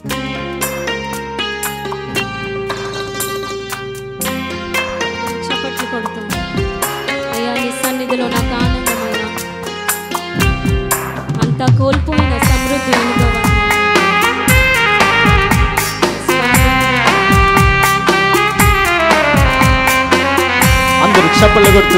చప్పట్లు కొడుతూ అయ్యా నీ సన్నిధిలో నాకు ఆనందమైన అంతా కోల్పోయిన సమృద్ధి అనుభవం అందరూ చప్పలు కొడుతూ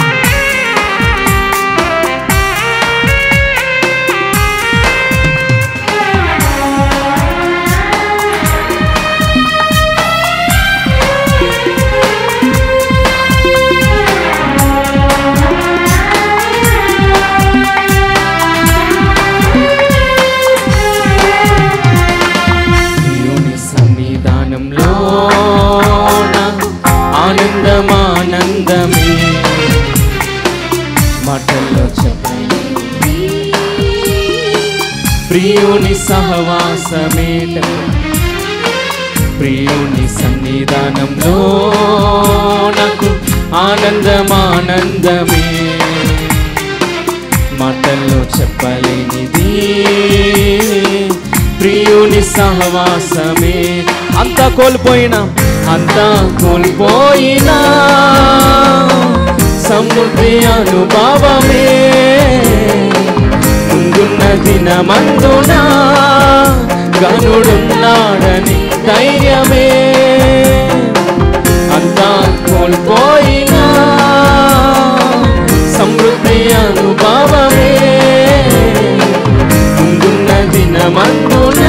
దేవుని సన్నిధానంలో నాకు ఆనందమానందమే మాటల్లో చెప్పండి ప్రియుని సహవాసమేట ప్రియుని సన్నిధానంలో నాకు ఆనందమానందమే మాటల్లో చెప్పలేనిది ప్రియుని సహవాసమే అంతా కోల్పోయినా అంతా కోల్పోయినా సమృద్ధి అనుభవమే ముందున్న దినమందున గనుడున్నాడని ధైర్యమే అంతా కోల్పోయినా సమృద్ధి అనుభవమే ముందున్న దినమందున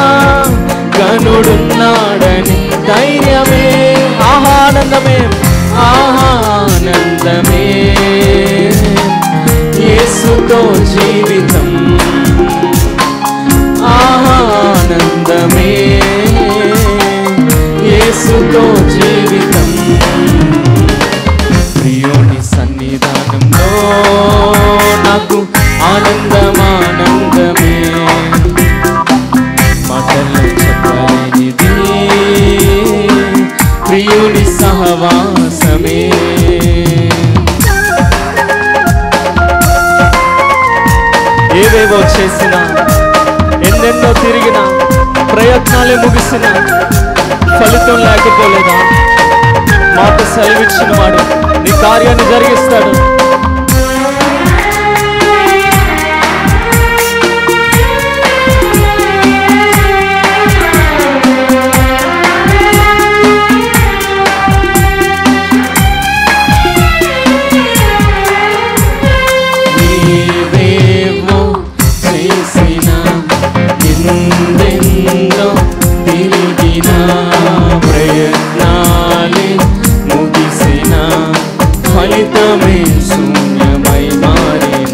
గనుడున్నాడని ధైర్యమే ఆహానందమే ఆహానందమే యేసుతో జీవితం ఆహానందమే యేసుతో జీవితం ప్రియుని సన్నిధానంలో నాకు ఆనందమానందమే మాటల్లో చెప్పలేనిది ప్రియుని సహవాసమే ఏవేవో చేసినా ఎన్నెన్నో తిరిగినా ప్రయత్నాలే ముగిసిన ఫలితం లేకపోలేదా మాట సెలవిచ్చిన వాడు నీ కార్యాన్ని జరిగిస్తాడు నీవేవో చేసిన ఎందెందో తిరిగిన ప్రయత్నాలే ముగిసిన ఫలితమే శూన్యమై మారిన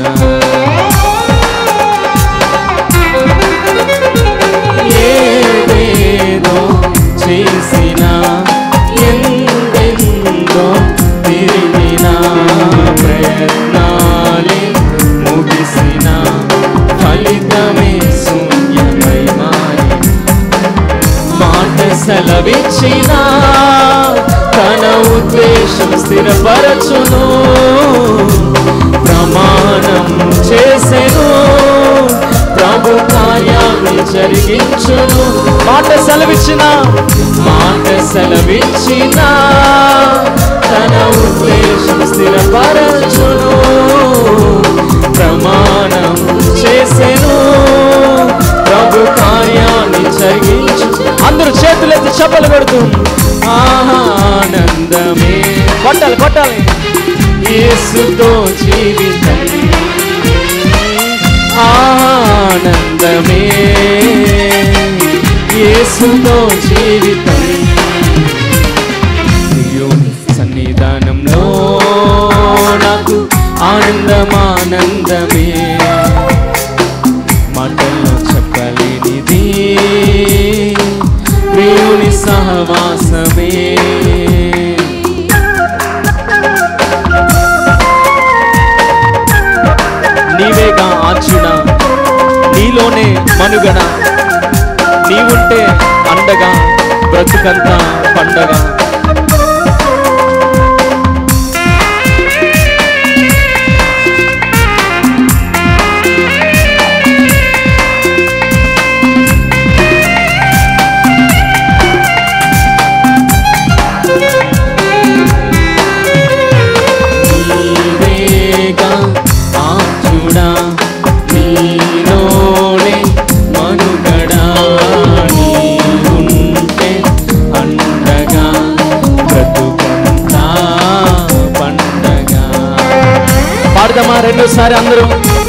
ఏదేదో చేసిన ఎందెందో తిరిగిన ప్రయత్నాలే ముగిసిన ఫలితమే శూన్యమై మారి మాట సెలవిచ్చిన తన ఉద్దేశం స్థిరపరచును ప్రమాణం చేసెను ప్రభు కార్యాన్ని జరిగించును మాట సెలవిచ్చిన మాట సెలవిచ్చిన తన ఉద్దేశం స్థిరపరచును ప్రమాణం చేసెను ప్రభు కార్యాన్ని జరిగించు అందరూ చేతులెత్తి చెప్పలు కొడుతూ ఆనందమే కొట్టాలి కొట్టాలి యేసుతో జీవితం ఆనందమే యేసుతో జీవితం ప్రియుని సన్నిధానంలో నాకు ఆనందమానందమే మాటల్లో చెప్పలేనిది ప్రియుని సహవాసమే నీవేగా ఆచున నీలోనే మనుగడ నీవుంటే అండగా బ్రతుకంతా పండగ రెండోసారి అందరూ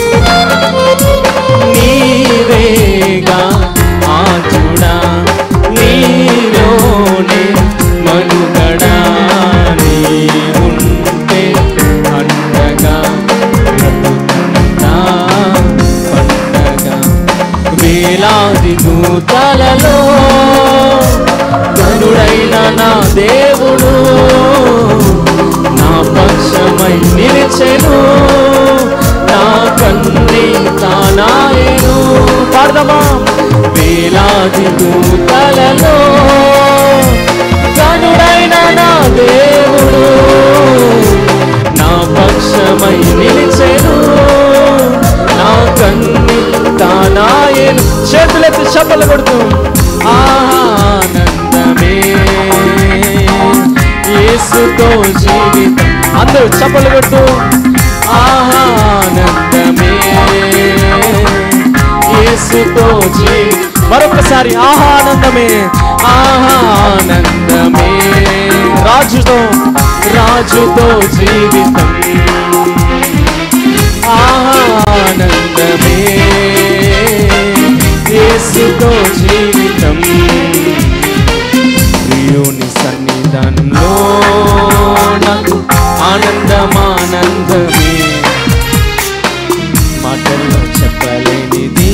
నీవేగా ఆచుడా నీలోనే మనుగడా నీ ఉంటే అండగా బ్రతుకంతా పండగ వేలాది దూతలలో గనుడైన నా దేవుడు నా పక్షమై నిలిచెను నా కన్ని తానాయను పాడదామా వేలాది దూతలలో గనుడైన నా దేవుడు నా పక్షమై నిలిచెను నా కన్ని తానాయను చేతులెత్తి చప్పలు కొడుతూ ఆనందమే యేసుతో జీవితం అందరూ చప్పలు కొడుతూ ఆనందమే యేసుతో జీవి మరొకసారి ఆనందమే ఆనందమే రాజుతో రాజుతో జీవితం ఆనందమే యేసుతో జీవితం ప్రియుని సన్నిధానంలో నాకు ఆనందమానందమే మాటల్లో చెప్పలేనిది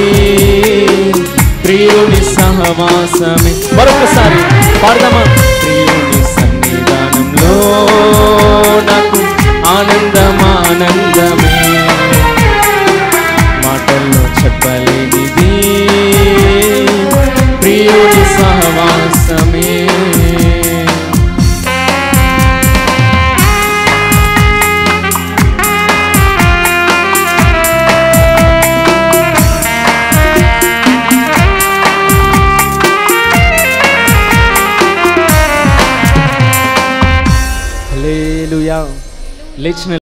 ప్రియుని సహవాసమే మరొకసారి పాడదామా ప్రియుని సన్నిధానంలో నాకు ఆనందమానందమే మాటల్లో చెప్పలేనిది ప్రియుని సహవాసమే హల్లెలూయా లేచిన